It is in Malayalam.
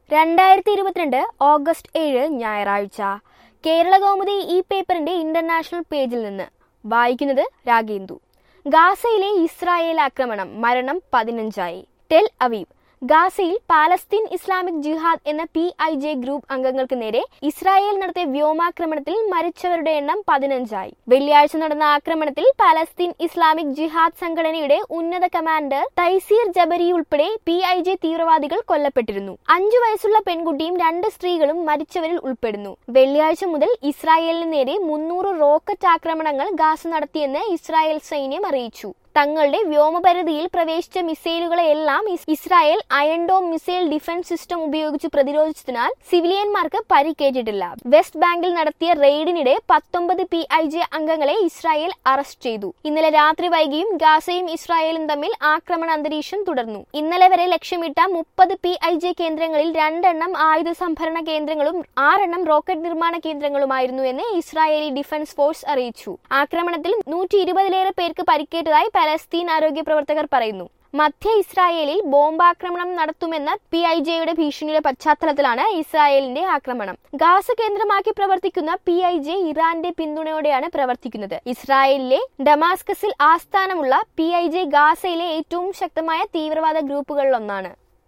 രണ്ടായിരത്തി ഇരുപത്തിരണ്ട് ഓഗസ്റ്റ് ഏഴ് ഞായറാഴ്ച കേരള കൗമുദി ഈ പേപ്പറിന്റെ ഇന്റർനാഷണൽ പേജിൽ നിന്ന് വായിക്കുന്നത് രാഗേന്ദു ഗാസയിലെ ഇസ്രായേൽ ആക്രമണം മരണം പതിനഞ്ചായി ടെൽ അവീവ് ഗാസയിൽ പാലസ്തീൻ ഇസ്ലാമിക് ജിഹാദ് എന്ന പി ഐ ജെ ഗ്രൂപ്പ് അംഗങ്ങൾക്ക് നേരെ ഇസ്രായേൽ നടത്തിയ വ്യോമാക്രമണത്തിൽ മരിച്ചവരുടെ എണ്ണം പതിനഞ്ചായി വെള്ളിയാഴ്ച നടന്ന ആക്രമണത്തിൽ പാലസ്തീൻ ഇസ്ലാമിക് ജിഹാദ് സംഘടനയുടെ ഉന്നത കമാൻഡർ തൈസീർ ജബരി ഉൾപ്പെടെ പി ഐ ജെ തീവ്രവാദികൾ കൊല്ലപ്പെട്ടിരുന്നു അഞ്ചു വയസ്സുള്ള പെൺകുട്ടിയും രണ്ട് സ്ത്രീകളും മരിച്ചവരിൽ ഉൾപ്പെടുന്നു വെള്ളിയാഴ്ച മുതൽ ഇസ്രായേലിന് നേരെ മുന്നൂറ് റോക്കറ്റ് ആക്രമണങ്ങൾ ഗാസ നടത്തിയെന്ന് ഇസ്രായേൽ സൈന്യം അറിയിച്ചു തങ്ങളുടെ വ്യോമപരിധിയിൽ പ്രവേശിച്ച മിസൈലുകളെല്ലാം ഇസ് Israel Iron Dome missile defence system ഉപയോഗിച്ച് പ്രതിരോധിച്ചതിനാൽ സിവിലിയന്മാർക്ക് പരിക്കേറ്റിട്ടില്ല വെസ്റ്റ് ബാങ്കിൽ നടത്തിയ റെയ്ഡിനിടെ പത്തൊമ്പത് പി ഐ ജെ അംഗങ്ങളെ ഇസ്രായേൽ അറസ്റ്റ് ചെയ്തു ഇന്നലെ രാത്രി വൈകിയും ഗാസയും ഇസ്രായേലും തമ്മിൽ ആക്രമണ അന്തരീക്ഷം തുടർന്നു ഇന്നലെ വരെ ലക്ഷ്യമിട്ട മുപ്പത് പി ഐ ജെ കേന്ദ്രങ്ങളിൽ രണ്ടെണ്ണം ആയുധ സംഭരണ കേന്ദ്രങ്ങളും ആറെണ്ണം റോക്കറ്റ് നിർമ്മാണ കേന്ദ്രങ്ങളുമായിരുന്നു എന്ന് ഇസ്രായേലി ഡിഫൻസ് ഫോഴ്സ് അറിയിച്ചു ആക്രമണത്തിൽ നൂറ്റി ഇരുപതിലേറെ പേർക്ക് പരിക്കേറ്റതായി പലസ്തീൻ ആരോഗ്യ പ്രവർത്തകർ പറയുന്നു മധ്യ ഇസ്രായേലിൽ ബോംബാക്രമണം നടത്തുമെന്ന പി ഐ ജെയുടെ ഭീഷണിയുടെ പശ്ചാത്തലത്തിലാണ് ഇസ്രായേലിന്റെ ആക്രമണം ഗാസ കേന്ദ്രമാക്കി പ്രവർത്തിക്കുന്ന പി ഐ ജെ ഇറാന്റെ പിന്തുണയോടെയാണ് പ്രവർത്തിക്കുന്നത് ഇസ്രായേലിലെ ഡമാസ്കസിൽ ആസ്ഥാനമുള്ള പി ഐ ജെ ഗാസയിലെ ഏറ്റവും ശക്തമായ തീവ്രവാദ ഗ്രൂപ്പുകളിലൊന്നാണ്